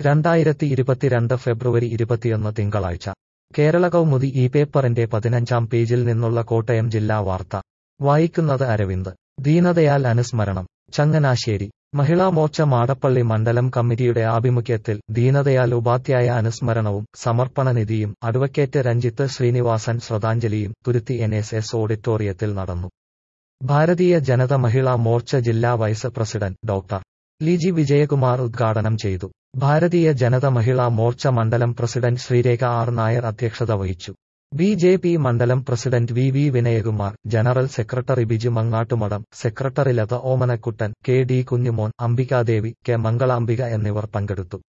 രണ്ടായിരത്തി ഇരുപത്തിരണ്ട് ഫെബ്രുവരി ഇരുപത്തിയൊന്ന് തിങ്കളാഴ്ച കേരള കൗമുദി ഈ പേപ്പറിന്റെ പതിനഞ്ചാം പേജിൽ നിന്നുള്ള കോട്ടയം ജില്ലാ വാർത്ത വായിക്കുന്നത് അരവിന്ദ് ദീനദയാൽ അനുസ്മരണം ചങ്ങനാശ്ശേരി മഹിളാ മോർച്ച മാടപ്പള്ളി മണ്ഡലം കമ്മിറ്റിയുടെ ആഭിമുഖ്യത്തിൽ ദീനദയാൽ ഉപാധ്യായ അനുസ്മരണവും സമർപ്പണനിധിയും അഡ്വക്കേറ്റ് രഞ്ജിത്ത് ശ്രീനിവാസൻ ശ്രദ്ധാഞ്ജലിയും തുരുത്തി എൻ എസ് എസ് ഓഡിറ്റോറിയത്തിൽ നടന്നു ഭാരതീയ ജനത മഹിളാ മോർച്ച ജില്ലാ vice president doctor Liji Vijayakumar ഉദ്ഘാടനം ചെയ്തു ഭാരതീയ ജനത മഹിളാ മോർച്ച മണ്ഡലം പ്രസിഡന്റ് ശ്രീരേഖ ആർ നായർ അധ്യക്ഷത വഹിച്ചു ബി ജെ പി മണ്ഡലം president V V Vinayakumar general secretary Biju Mangattumadam secretary Latha Omanakuttan K D Kunjumon Ambikadevi K Mangalambika എന്നിവർ പങ്കെടുത്തു